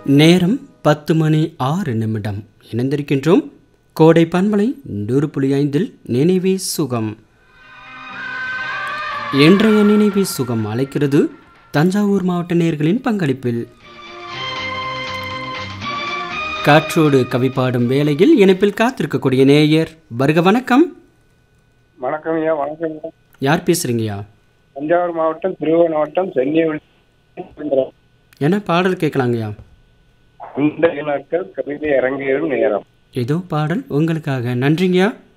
நேரம் பத்து மணி ஆறு நிமிடம் இணைந்திருக்கின்றோம் கோடை பண்பலை நூறு புள்ளி ஐந்தில் நினைவே சுகம் இன்றைய நினைவே சுகம் அழைக்கிறது தஞ்சாவூர் மாவட்ட நேயர்களின் பங்களிப்பில் காற்றோடு கவி பாடும் வேளையில் இணைப்பில் காத்திருக்கக்கூடிய நேயர் வருக வணக்கம் வணக்கம் ஐயா வணக்கம் ஐயா யார் பேசுறீங்கய்யா தஞ்சாவூர் மாவட்டம் திருவண்ண மாவட்டம் சென்னை என்ன பாடல் கேட்கலாங்கய்யா அந்த நாட்கள் கவிதை அரங்கேறும் நேரம் ஏதோ பாடல் உங்களுக்காக நன்றிங்கய்யா